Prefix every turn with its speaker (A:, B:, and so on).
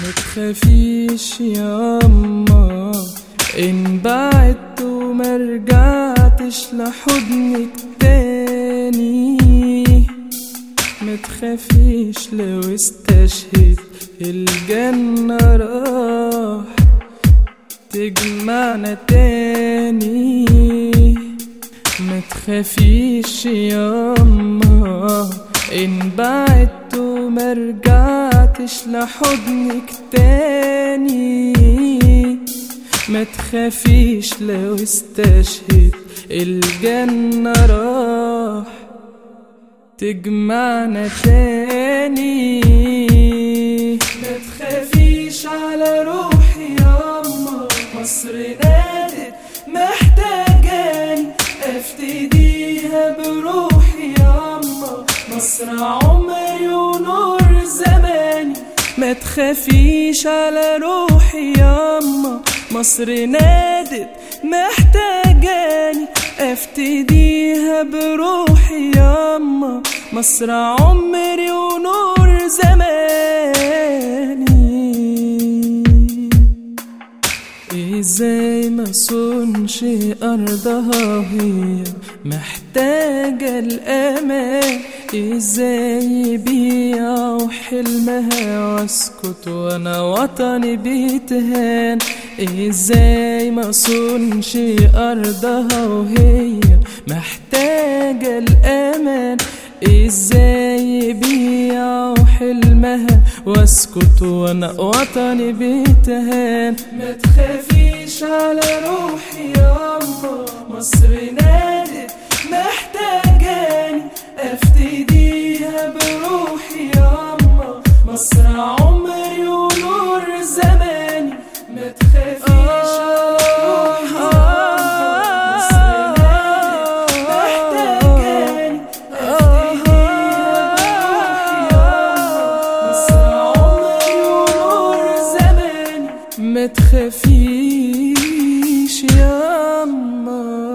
A: متخافيش ياما ان بعدت وما رجعتش لحضنك تاني متخافيش لو استشهد الجنة راح تجمعنا تاني متخافيش ياما ان بعدت وما رجعتش لحضنك تاني ما تخافيش لو استشهد الجنة راح تجمعنا تاني ما تخافيش على روحي ياما مصر نادت محتاجاني افتديها بروحي ياما مصر عمري ونور زماني ما تخافيش على روحي ياما مصر نادت محتاجاني افتديها بروحي ياما مصر عمري ونور زماني ازاي ما صنش ارضها هي محتاجة الامان ازاي بيعوا حلمها واسكت وانا وطني بيتهان ازاي ما صنش ارضها وهي محتاجة الامان ازاي بيعوا حلمها واسكت وانا وطني بيتهان ما تخافيش على روحي ياما مصر نادت محتاجاني افتديها بروحي ياما مصر عمري ونور زماني ما تخافيش على روحي ياما مصر نادت محتاجاني افتديها بروحي ياما مصر عمري ونور زماني ما تخافيش ياما